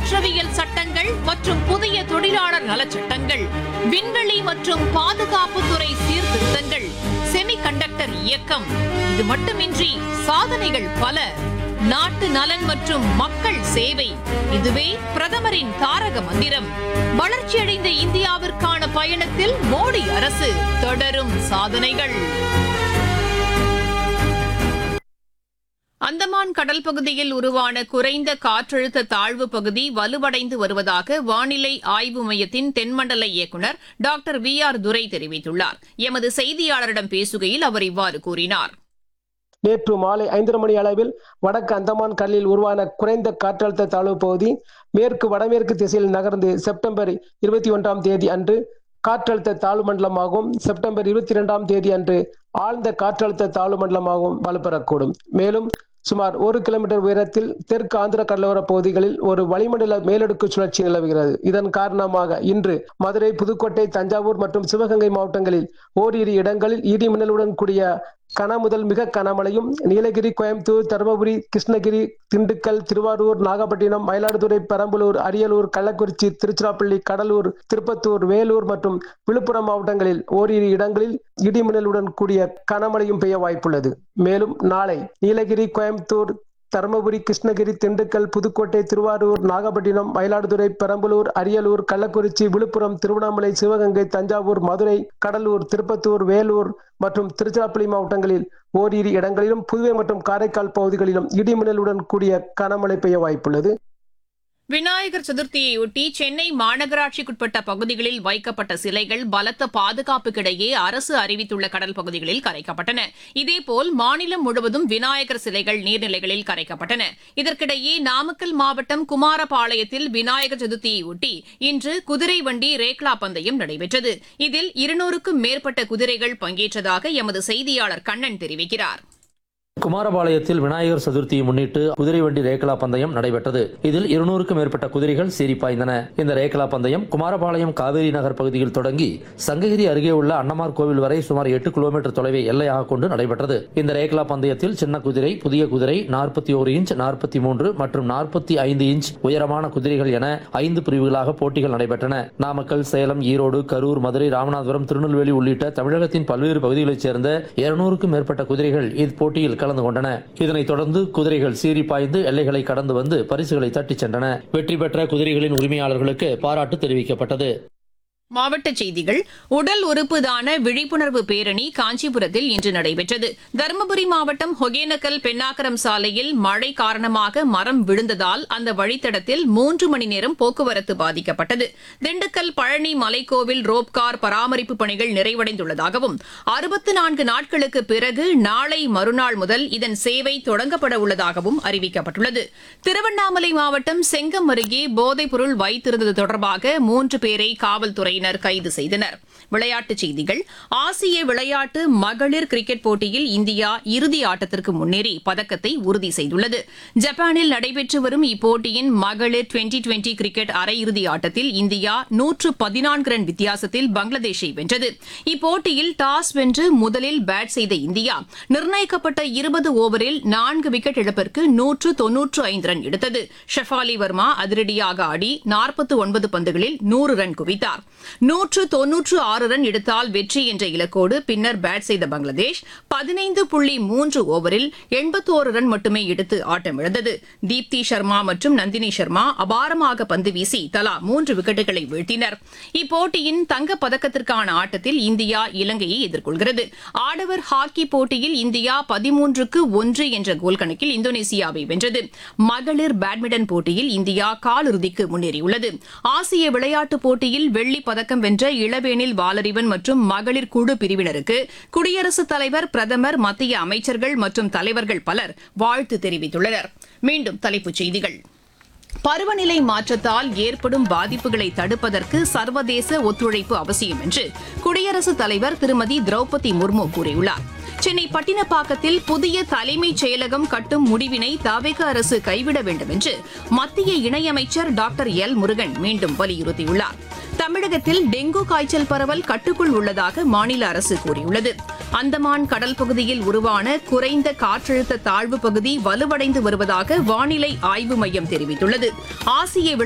குற்றவியல் சட்டங்கள் மற்றும் புதிய தொழிலாளர் நலச் சட்டங்கள் விண்வெளி மற்றும் பாதுகாப்புத்துறை சீர்திருத்தங்கள் செமிகண்டக்டர் இயக்கம் இது மட்டுமின்றி சாதனைகள் பல நாட்டு நலன் மற்றும் மக்கள் சேவை இதுவே பிரதமரின் தாரக மந்திரம் வளர்ச்சியடைந்த இந்தியாவிற்கான பயணத்தில் மோடி அரசு தொடரும் சாதனைகள் அந்தமான் கடல் பகுதியில் உருவான குறைந்த காற்றழுத்த தாழ்வு பகுதி வலுவடைந்து வருவதாக வானிலை ஆய்வு மையத்தின் தென்மண்டல இயக்குநர் டாக்டர் வி ஆர் துரை தெரிவித்துள்ளார் எமது செய்தியாளரிடம் பேசுகையில் அவர் இவ்வாறு கூறினார் நேற்று மாலை ஐந்தரை மணி அளவில் வடக்கு அந்தமான் கடலில் உருவான குறைந்த காற்றழுத்த தாழ்வு பகுதி மேற்கு வடமேற்கு திசையில் நகர்ந்து செப்டம்பர் இருபத்தி ஒன்றாம் தேதி அன்று காற்றழுத்த தாழ்வு மண்டலமாகவும் செப்டம்பர் இருபத்தி இரண்டாம் தேதி அன்று ஆழ்ந்த காற்றழுத்த தாழ்வு மண்டலமாகவும் வலுப்பெறக்கூடும் மேலும் சுமார் ஒரு கிலோமீட்டர் உயரத்தில் தெற்கு ஆந்திர கடலோர பகுதிகளில் ஒரு வளிமண்டல மேலடுக்கு சுழற்சி நிலவுகிறது இதன் காரணமாக இன்று மதுரை புதுக்கோட்டை தஞ்சாவூர் மற்றும் சிவகங்கை மாவட்டங்களில் ஓரிரு இடங்களில் இடி மின்னலுடன் கூடிய கன முதல் மிக கனமழையும் நீலகிரி கோயம்புத்தூர் தருமபுரி கிருஷ்ணகிரி திண்டுக்கல் திருவாரூர் நாகப்பட்டினம் மயிலாடுதுறை பெரம்பலூர் அரியலூர் கள்ளக்குறிச்சி திருச்சிராப்பள்ளி கடலூர் திருப்பத்தூர் வேலூர் மற்றும் விழுப்புரம் மாவட்டங்களில் ஓரிரு இடங்களில் இடிமின்னலுடன் கூடிய கனமழையும் பெய்ய வாய்ப்புள்ளது மேலும் நாளை நீலகிரி கோயம்புத்தூர் தருமபுரி கிருஷ்ணகிரி திண்டுக்கல் புதுக்கோட்டை திருவாரூர் நாகப்பட்டினம் மயிலாடுதுறை பெரம்பலூர் அரியலூர் கள்ளக்குறிச்சி விழுப்புரம் திருவண்ணாமலை சிவகங்கை தஞ்சாவூர் மதுரை கடலூர் திருப்பத்தூர் வேலூர் மற்றும் திருச்சிராப்பள்ளி மாவட்டங்களில் ஓரிரு இடங்களிலும் புதுவை மற்றும் காரைக்கால் பகுதிகளிலும் இடிமின்னலுடன் கூடிய கனமழை பெய்ய வாய்ப்புள்ளது விநாயகர் சதுர்த்தியையொட்டி சென்னை மாநகராட்சிக்குட்பட்ட பகுதிகளில் வைக்கப்பட்ட சிலைகள் பலத்த பாதுகாப்புக்கிடையே அரசு அறிவித்துள்ள கடல் பகுதிகளில் கரைக்கப்பட்டன இதேபோல் மாநிலம் முழுவதும் விநாயகர் சிலைகள் நீர்நிலைகளில் கரைக்கப்பட்டன இதற்கிடையே நாமக்கல் மாவட்டம் குமாரபாளையத்தில் விநாயகர் சதுர்த்தியையொட்டி இன்று குதிரை வண்டி ரேக்லா பந்தயம் நடைபெற்றது இதில் இருநூறுக்கும் மேற்பட்ட குதிரைகள் பங்கேற்றதாக எமது செய்தியாளர் கண்ணன் தெரிவிக்கிறார் குமாரபாளையத்தில் விநாயகர் சதுர்த்தியை முன்னிட்டு குதிரை வண்டி ரேகலா பந்தயம் நடைபெற்றது இதில் இருநூறுக்கும் மேற்பட்ட குதிரைகள் சீறி பாய்ந்தன இந்த ரேகலா பந்தயம் குமாரபாளையம் காவேரி நகர் பகுதியில் தொடங்கி சங்ககிரி அருகே உள்ள அன்னமார் கோவில் வரை சுமார் எட்டு கிலோமீட்டர் தொலைவை எல்லையாக கொண்டு நடைபெற்றது இந்த ரேகலா பந்தயத்தில் சின்ன குதிரை புதிய குதிரை நாற்பத்தி ஒரு இன்ச் நாற்பத்தி மூன்று மற்றும் நாற்பத்தி ஐந்து இன்ச் உயரமான குதிரைகள் என ஐந்து பிரிவுகளாக போட்டிகள் நடைபெற்றன நாமக்கல் சேலம் ஈரோடு கரூர் மதுரை ராமநாதபுரம் திருநெல்வேலி உள்ளிட்ட தமிழகத்தின் பல்வேறு பகுதிகளைச் சேர்ந்த இருநூறுக்கும் மேற்பட்ட குதிரைகள் இப்போட்டியில் கலந்து கொண்டன இதனைத் தொடர்ந்து குதிரைகள் சீறி பாய்ந்து எல்லைகளை கடந்து வந்து பரிசுகளை தட்டிச் சென்றன வெற்றி பெற்ற குதிரைகளின் உரிமையாளர்களுக்கு பாராட்டு தெரிவிக்கப்பட்டது மாவட்டச் செய்திகள் உடல் உறுப்பு தான விழிப்புணர்வு பேரணி காஞ்சிபுரத்தில் இன்று நடைபெற்றது தருமபுரி மாவட்டம் ஒகேனக்கல் பெண்ணாகரம் சாலையில் மழை காரணமாக மரம் விழுந்ததால் அந்த வழித்தடத்தில் மூன்று மணி நேரம் போக்குவரத்து பாதிக்கப்பட்டது திண்டுக்கல் பழனி மலைக்கோவில் ரோப்கார் பராமரிப்பு பணிகள் நிறைவடைந்துள்ளதாகவும் அறுபத்து நான்கு நாட்களுக்கு பிறகு நாளை மறுநாள் முதல் இதன் சேவை தொடங்கப்பட உள்ளதாகவும் அறிவிக்கப்பட்டுள்ளது திருவண்ணாமலை மாவட்டம் செங்கம் அருகே போதைப்பொருள் வைத்திருந்தது தொடர்பாக மூன்று பேரை காவல்துறை துறையினர் கைது செய்தனர் விளையாட்டுச் செய்திகள் ஆசிய விளையாட்டு மகளிர் கிரிக்கெட் போட்டியில் இந்தியா இறுதி ஆட்டத்திற்கு முன்னேறி பதக்கத்தை உறுதி செய்துள்ளது ஜப்பானில் நடைபெற்று வரும் இப்போட்டியின் மகளிர் டுவெண்டி டுவெண்டி கிரிக்கெட் அரையிறுதி ஆட்டத்தில் இந்தியா நூற்று பதினான்கு ரன் வித்தியாசத்தில் பங்களாதேஷை வென்றது இப்போட்டியில் டாஸ் வென்று முதலில் பேட் செய்த இந்தியா நிர்ணயிக்கப்பட்ட இருபது ஓவரில் நான்கு விக்கெட் இழப்பிற்கு நூற்று தொன்னூற்று ஐந்து ரன் எடுத்தது ஷெஃபாலி வர்மா அதிரடியாக ஆடி நாற்பத்து ஒன்பது பந்துகளில் நூறு ரன் குவித்தார் நூற்று தொன்னூற்று ஆறு ரன் எடுத்தால் வெற்றி என்ற இலக்கோடு பின்னர் பேட் செய்த பங்களாதேஷ் பதினைந்து புள்ளி மூன்று ஓவரில் எண்பத்தோரு ரன் மட்டுமே எடுத்து ஆட்டமிழந்தது தீப்தி சர்மா மற்றும் நந்தினி சர்மா அபாரமாக பந்து வீசி தலா மூன்று விக்கெட்டுகளை வீழ்த்தினர் இப்போட்டியின் தங்கப் பதக்கத்திற்கான ஆட்டத்தில் இந்தியா இலங்கையை எதிர்கொள்கிறது ஆடவர் ஹாக்கி போட்டியில் இந்தியா பதிமூன்றுக்கு ஒன்று என்ற கோல் கணக்கில் இந்தோனேசியாவை வென்றது மகளிர் பேட்மிண்டன் போட்டியில் இந்தியா காலிறுதிக்கு முன்னேறியுள்ளது ஆசிய விளையாட்டுப் போட்டியில் வெள்ளிப் பதக்கம் வென்ற இளவேனில் வாலறிவன் மற்றும் மகளிர் குழு பிரிவினருக்கு குடியரசுத் தலைவர் பிரதமர் மத்திய அமைச்சர்கள் மற்றும் தலைவர்கள் பலர் வாழ்த்து தெரிவித்துள்ளனர் மீண்டும் தலைப்புச் செய்திகள் பருவநிலை மாற்றத்தால் ஏற்படும் பாதிப்புகளை தடுப்பதற்கு சர்வதேச ஒத்துழைப்பு அவசியம் என்று குடியரசுத் தலைவர் திருமதி திரௌபதி முர்மு கூறியுள்ளார் சென்னை பட்டினப்பாக்கத்தில் புதிய தலைமைச் செயலகம் கட்டும் முடிவினை தவிக அரசு கைவிட வேண்டும் என்று மத்திய இணையமைச்சர் டாக்டர் எல் முருகன் மீண்டும் வலியுறுத்தியுள்ளார் தமிழகத்தில் டெங்கு காய்ச்சல் பரவல் கட்டுக்குள் உள்ளதாக மாநில அரசு கூறியுள்ளது அந்தமான் கடல் பகுதியில் உருவான குறைந்த காற்றழுத்த தாழ்வு பகுதி வலுவடைந்து வருவதாக வானிலை ஆய்வு மையம் தெரிவித்துள்ளது ஆசிய